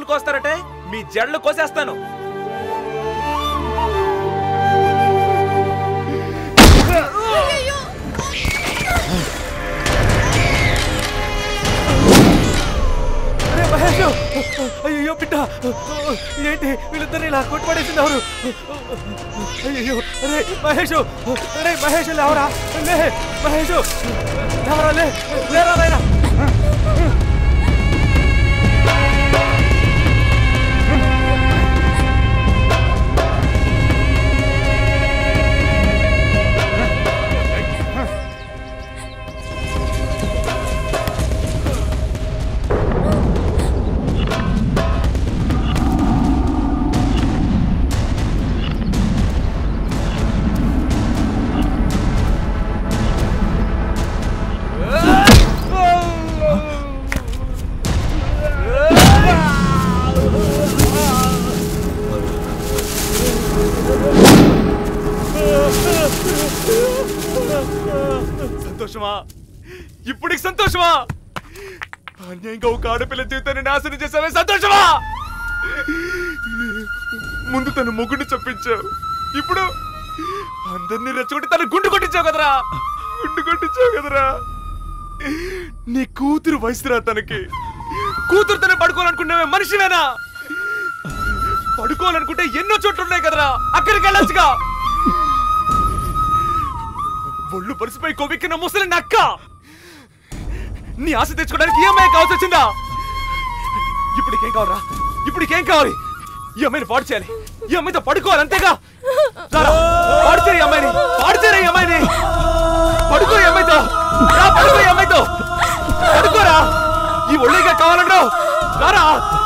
జడలు కోస్తారటే మీ జడలు కోసేస్తాను అరే మహేష్ అయ్యో బిడ్డ ఏంటి వీళ్ళిద్దరిని ఇలా కొట్టుపడేసింది ఎవరు అయ్యో అరే మహేష్ అరే మహేష్ లేవరా లే మహేష్ లేవరా లే లేరా నాయనా సంతోషమా ఇప్పటికి సంతోషమా అన్యాయంగా ఒక ఆడపిల్ల జీవితాన్ని నాశనం చేసావే సంతోషమా ముందు తన మొగుడిని చంపించావు ఇప్పుడు అందరినీ రెచ్చగొట్టి తన గుండు కొట్టించావు కదరా గుండు కొట్టించావు కదరా నీ కూతురు వయసురా తనకి కూతురు తనే పడుకోవాలనుకున్నావే మనిషివేనా పడుకోవాలనుకుంటే ఎన్నో చోట్ల ఉన్నాయి కదరా అక్కడికి వెళ్ళొచ్చుగా ఒళ్ళు పరిసిపోయి కొవ్వెక్కిన ముసలి నక్క నీ ఆశ తెచ్చుకోవడానికి ఈ అమ్మాయి కావాల్సి వచ్చిందా ఇప్పటికేం కావాలరా ఇప్పటికేం కావాలి ఈ అమ్మాయిని పాడు చేయాలి ఈ అమ్మాయితో పడుకోవాలి అంతేగా రారా, పాడు చేయి ఈ అమ్మాయిని పాడు చేయి ఈ అమ్మాయిని పడుకో ఈ అమ్మాయితో రా, పడుకో ఈ అమ్మాయితో పడుకోరా ఈ ఒళ్ళిగా కావాలన్నావు రారా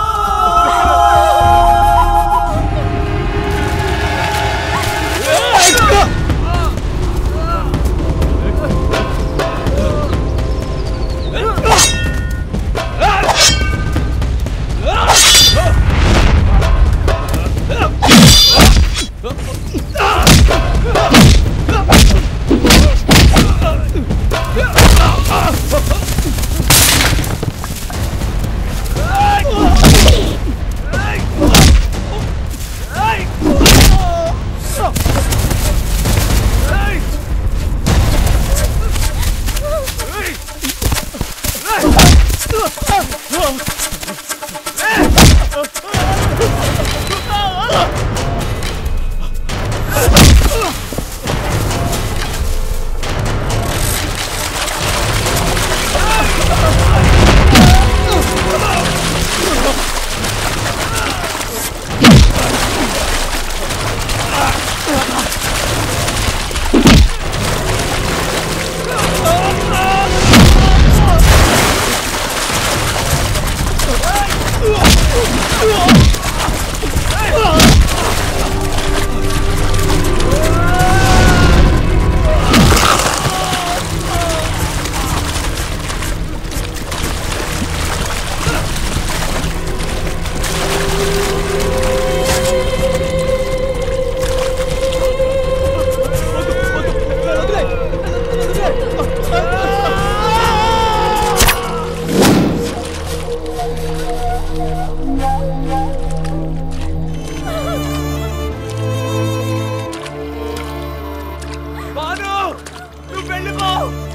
బాను నువ్వు వెళ్ళిపో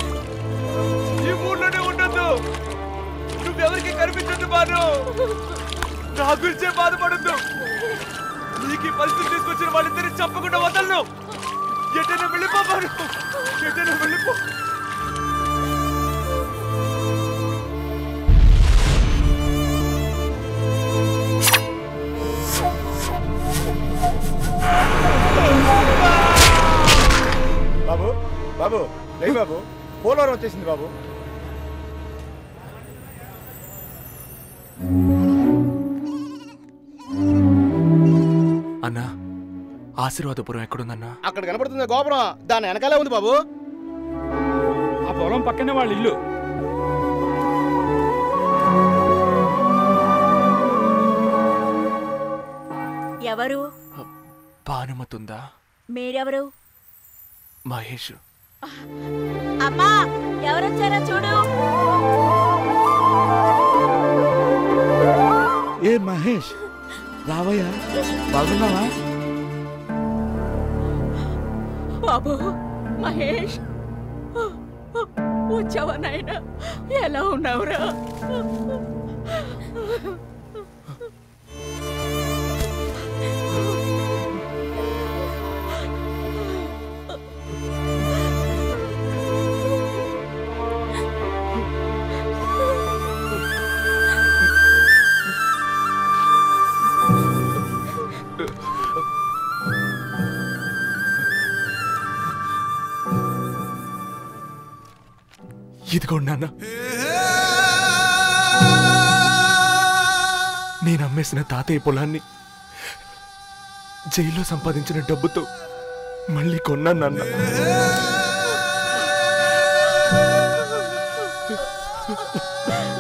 ఈ ఊర్లోనే ఉండొద్దు నువ్వెవరికి కనిపించద్దు బాను నా గురించే బాధపడద్దు నీకు ఈ పరిస్థితి తీసుకొచ్చిన వాళ్ళిద్దరిని చంపకుండా వదలను ఎటైనా వెళ్ళిపో బాను ఎటైనా వెళ్ళిపో బాబు బాబు లే బాబు పోలవరం వచ్చేసింది బాబు అన్నా ఆశీర్వాదపురం ఎక్కడుందన్నా అక్కడ కనపడుతుంది గోపురం దాని వెనకాలే ఉంది బాబు ఆ పొలం పక్కనే వాళ్ళ ఇల్లు ఎవరు భానుమతుందా మీరెవరు మహేష్ అమ్మా ఎవరొచ్చారో చూడు ఏ మహేష్ రావయ్యా బాగున్నావా బాబు మహేష్ వచ్చావా నాయన ఎలా ఉన్నావురా ఇదిగో నాన్న నేను అమ్మేసిన తాతయ్య పొలాన్ని జైల్లో సంపాదించిన డబ్బుతో మళ్ళీ కొన్నాను నాన్న ఆ